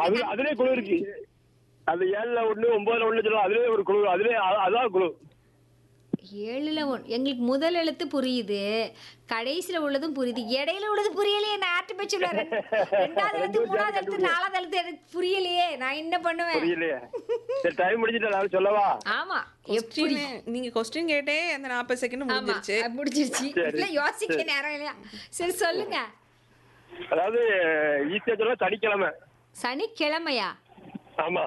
அது வந்து அதுலயே குழு இருக்கு அது ஏழுல ஒண்ணு ஒன்பதுல ஒண்ணு சொல்லலாம் அதுலயே ஒரு குழு அதுலயே அ- அதான் குழு ஏழுல ஒன் எங்களுக்கு முதல் எழுத்து புரியுது கடைசியில உள்ளதும் புரியுது இடையில உள்ளது புரியலையே நான் ஆட்டு போய் சொல்லுவேன் ரெண்டு- ரெண்டாவது எழுத்து மூணாவது எழுத்து நாலாவது எழுத்து எனக்கு புரியலையே நான் என்ன பண்ணுவேன் புரியலையே சரி டைம் முடிஞ்சிட்டா நான் சொல்லவா ஆமா எப்படி Question- நீங்க கொஸ்டின் கேட்டே அந்த நாற்பது செகண்ட் ஆமா முடிஞ்சிருச்சு அது முடிஞ்சிருச்சு சரி, இல்ல யோசிக்க நேரம் இல்லையா சரி சொல்லுங்க அதாவது ஈஸியா சொல்ல சனிக்கிழமை சனிக்கிழமையா ஆமா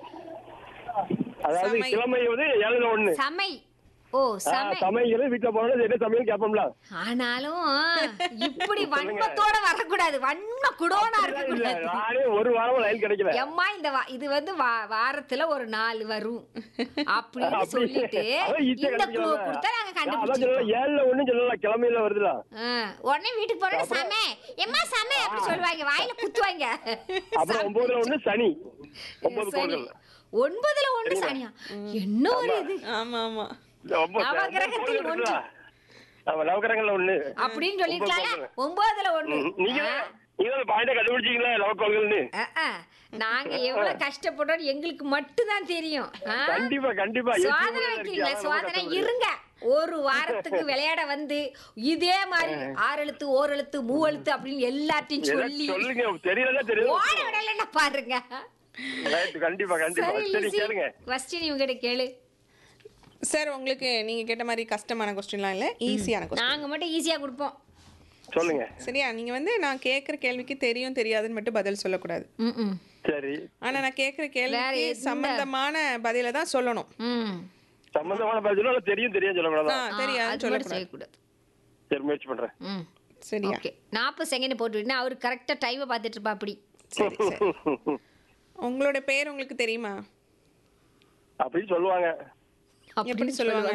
அதாவது சமை. கிழமை வந்து ஏழுல ஒண்ணு சமை ஓ சமை சமையல் வீட்டுல போனா என்ன சமையல் கேட்போம்ல ஆனாலும் இப்படி வன்மத்தோட வரக்கூடாது வன்ம குடோனா இருக்க இல்ல கூடாது நானே ஒரு வாரமா லைன் கிடைக்கல எம்மா இந்த வா- இது வந்து வா- வாரத்துல ஒரு நாள் வரும் அப்படின்னு அப்படி- சொல்லிட்டு அதான் easy ஆ இந்த குழு கண்டுபிடிக்கலாம். கொடுத்தா நாங்க அதான் சொல்லலாம் கண்டுபிடிச்சிருக்கோம் ஏழுல ஒண்ணு சொல்லலாம் கிழமையில வருதுல ஆ, உடனே வீட்டுக்கு போற சமை எம்மா சமை அப்படி சொல்லுவாங்க வாயில குத்துவாங்க அப்புறம் ஒன்பதுல ஒண்ணு சனி ஒன்பது சனி கோள்கள் ஒன்பதுல ஒண்ணு சனியா என்ன ஒரு இது ஆமா ஆமா ஒன்பது- நவகிரகத்தில் ஒன்பது ஒன்று. இருக்குல்ல? ஆமா நவகிரகங்கள்ல ஒண்ணு அப்படின்னு சொல்லிருக்கலாம்ல ஒன்பதுல ஒண்ணு ம், நீங்க நீங்க பாயிண்ட கண்டுபிடிச்சீங்களா நவக்கோள்கள்னு ஆ, ஆ. நாங்க எவ்வளவு கஷ்டப்படுறோம் எங்களுக்கு மட்டும்தான் தெரியும் ஆ? கண்டிப்பா கண்டிப்பா சோதனை வைக்கிறீங்களா சோதனை இருங்க ஒரு வாரத்துக்கு விளையாட வந்து இதே மாதிரி ஆறு எழுத்து ஓர் எழுத்து மூ எழுத்து அப்படின்னு எல்லாத்தையும் சொல்லி சொல்லுங்க தெரியலன்னா தெரியும் ஓட விடலன்னா பாருங்க Right, கண்டிப்பா கண்டிப்பா சரி சரி கேளுங்க கொஸ்டின் இவங்கிட்ட கேளு சார் உங்களுக்கு நீங்க கேட்ட மாதிரி கஷ்டமான கொஸ்டின்லாம் இல்ல ஈஸியான கொஸ்டின் நாங்க மட்டும் ஈஸியா கொடுப்போம் சொல்லுங்க சரியா நீங்க வந்து நான் கேக்குற கேள்விக்கு தெரியும் தெரியாதுன்னு மட்டும் பதில் சொல்லக்கூடாது ம், ம். சரி ஆனா நான் கேக்குற வேற கேள்விக்கு எந்த- சம்பந்தமான பதில தான் சொல்லணும் ம். சம்பந்தமான பதில் சொல்ல தெரியும் தெரியும் ஆ, சொல்லக்கூடாதா ஆ, தெரியாதுன்னு அது மட்டும் சொல்லக்கூடாது செய்யக்கூடாது சரி முயற்சி பண்றேன் ம் சரியா ஓகே நாற்பது செகண்ட் போட்டு விட்டுனா அவர் கரெக்டா டைமை பார்த்துட்டு இருப்பா அப்படி சரி சரி உங்களோட பேர் உங்களுக்கு தெரியுமா அப்படின்னு சொல்லுவாங்க எப்படி அப்படின்னு சொல்லுவாங்க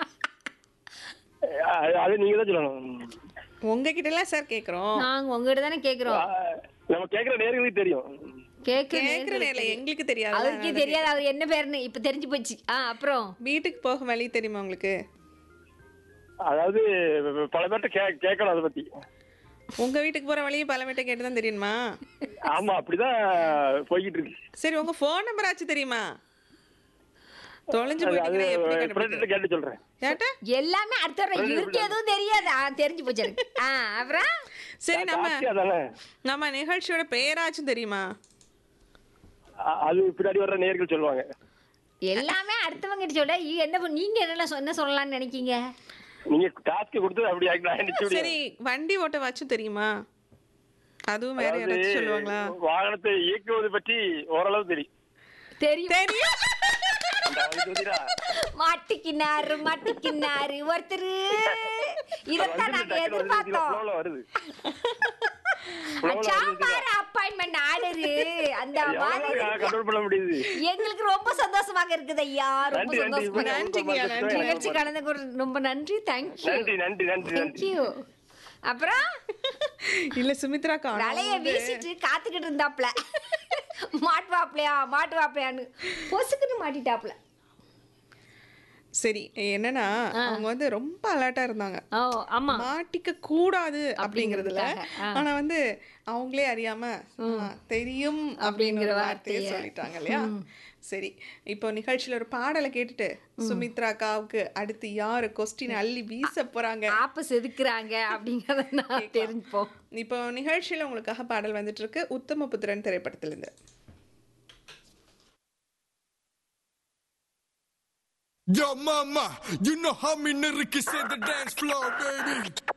அது- அது நீங்க தான் சொல்லணும் உங்ககிட்ட எல்லாம் சார் கேக்குறோம் நாங்க உங்ககிட்ட தானே கேக்குறோம் ஆ, நம்ம கேக்குற நேர்களுக்கு தெரியும் கேக்குற கேக்குற நேரில் எங்களுக்கு தெரியாது அவருக்கே தெரியாது அவர் என்ன பேருன்னு இப்ப தெரிஞ்சு போச்சு ஆ அப்புறம் வீட்டுக்கு போக வழி தெரியுமா உங்களுக்கு அதாவது பல பேர்ட்ட கே கேட்கணும் அதை பத்தி உங்க வீட்டுக்கு போற வழியை பல மீட்டை கேட்டு தான் தெரியுமா ஆமா அப்படிதான் போய்கிட்டு இருக்கு சரி உங்க ஃபோன் நம்பர் ஆச்சு தெரியுமா தொலைஞ்சு அது- அது போயிட்டீங்கன்னா எப்படி ஃப்ரெண்ட்ட கண்டுபிடிக்கிறது கேட்டு சொல்றேன் கேட்டா எல்லாமே அடுத்த வர இவருக்கு எதுவும் தெரியாது ஆ தெரிஞ்சு போச்சு எனக்கு ஆ அப்புறம் சரி நம்ம ஜாஸ்தி அதானே நம்ம நிகழ்ச்சியோட பேராச்சும் தெரியுமா அ- அது பின்னாடி வர்ற நேர்கள் சொல்லுவாங்க எல்லாமே அடுத்தவங்க கிட்ட சொல்ல இ- என்ன பண்ண- நீங்க என்ன சொ- என்ன சொல்லலாம்னு நினைக்கீங்க நீங்க டாஸ்க் கொடுத்து அப்படி ஆகிக்கலாம் நினைச்சு விடுங்க. சரி வண்டி ஓட்ட வாச்சும் தெரியுமா அதுவும் வேற அதாவது யாராச்சும் சொல்லுவாங்களா வாகனத்தை இயக்குவது பற்றி ஓரளவு தெரியும் தெரியும் தெரியும் அந்த அவனுக்கு தெரியுதா? மாட்டிக்கினாரு மாட்டிக்கினாரு ஒருத்தர் இதத்தான் நாங்க டக்குனு வருது, இதுல எதிர்பார்த்தோம் flow ல வருது flow ல வருது, சாம்பார் அப்பாயின்மெண்ட் ஆர்டரு அந்த மாதிரி எவ்வளவு கண்ட்ரோல் பண்ண முடியுது எங்களுக்கு ரொம்ப சந்தோஷமாக இருக்குது ஐயா ரொம்ப நன்றி, நன்றி. சந்தோஷமா நன்றிங்கய்யா, நன்றி. நிகழ்ச்சி கலந்து ரொம்ப நன்றி தேங்க்யூ நன்றி நன்றி நன்றி நன்றி தேங்க்யூ அப்புறம் இல்ல சுமித்ரா காணோம். வலைய வீசிட்டு காத்துக்கிட்டு இருந்தாப்ல மாட்டுவாப்லையா மாட்டுவாப்லையான்னு பொசுக்குன்னு மாட்டிட்டாப்ல சரி என்னன்னா அவங்க வந்து ரொம்ப அலர்ட்டா இருந்தாங்க ஓ ஆமா மாட்டிக்க கூடாது அப்படிங்கறதுல அப்படிங்கறதுக்காக, ஆ. ஆனா வந்து அவங்களே அறியாம ஆ, தெரியும் அப்படிங்கிற அப்படிங்கிற வார்த்தையை வார்த்தைய. சொல்லிட்டாங்க இல்லையா சரி இப்போ நிகழ்ச்சியில ஒரு பாடலை கேட்டுட்டு சுமித்ரா அக்காவுக்கு அடுத்து யாரு கொஸ்டின் அள்ளி வீச போறாங்க ஆப்ப செதுக்குறாங்க அப்படிங்கறத நான் தெரிஞ்சுப்போம் இப்போ நிகழ்ச்சியில உங்களுக்காக பாடல் வந்துட்டு இருக்கு உத்தம புத்திரன் திரைப்படத்திலிருந்து Yo, mama, you know how me nigga can set the dance floor, baby.